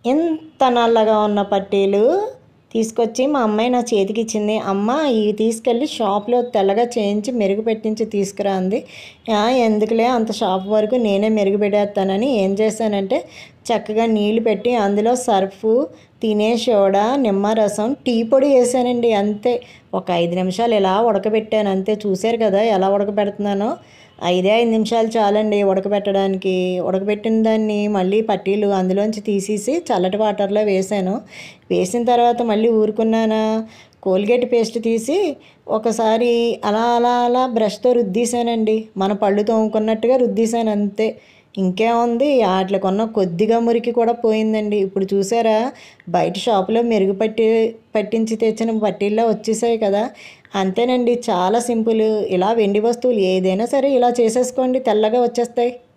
ఇంత నల్లగా ఉన్న పట్టీలు తీసుకొచ్చి మా అమ్మాయి నా చేతికి ఇచ్చింది అమ్మ ఇవి తీసుకెళ్ళి షాప్లో తెల్లగా చేయించి మెరుగు పెట్టించి తీసుకురా అంది "ఆ, ఎందుకులే అంత షాప్ వరకు నేనే మెరుగు పెట్టేస్తానని ఏం చేశానంటే చక్కగా నీళ్లు పెట్టి అందులో సర్ఫ్ తినే సోడా నిమ్మరసం టీ పొడి వేసానండి అంతే ఒక ఐదు నిమిషాలు ఇలా ఉడకబెట్టాను అంతే చూశారు కదా ఎలా ఉడకబెడుతున్నానో ఐదే ఐదు నిమిషాలు చాలండి ఉడకబెట్టడానికి ఉడకబెట్టిన దాన్ని మళ్ళీ పట్టీలు అందులోంచి తీసేసి చల్లటి వాటర్లో వేసాను వేసిన తర్వాత మళ్ళీ ఊరుకున్నానా కోల్గేట్ పేస్ట్ తీసి ఒకసారి అలా అలా అలా బ్రష్తో రుద్దేశానండి మన పళ్ళు తోముకున్నట్టుగా రుద్దేశాను అంతే ఇంకేముంది వాటికి ఉన్న కొద్దిగా మురికి కూడా పోయిందండి ఇప్పుడు చూసారా బయట షాపులో మెరుగు పట్టి పట్టించి తెచ్చిన పట్టీల్లో వచ్చేసాయి కదా అంతేనండి చాలా సింపుల్ ఇలా వెండి వస్తువులు ఏదైనా సరే ఇలా చేసేసుకోండి తెల్లగా వచ్చేస్తాయి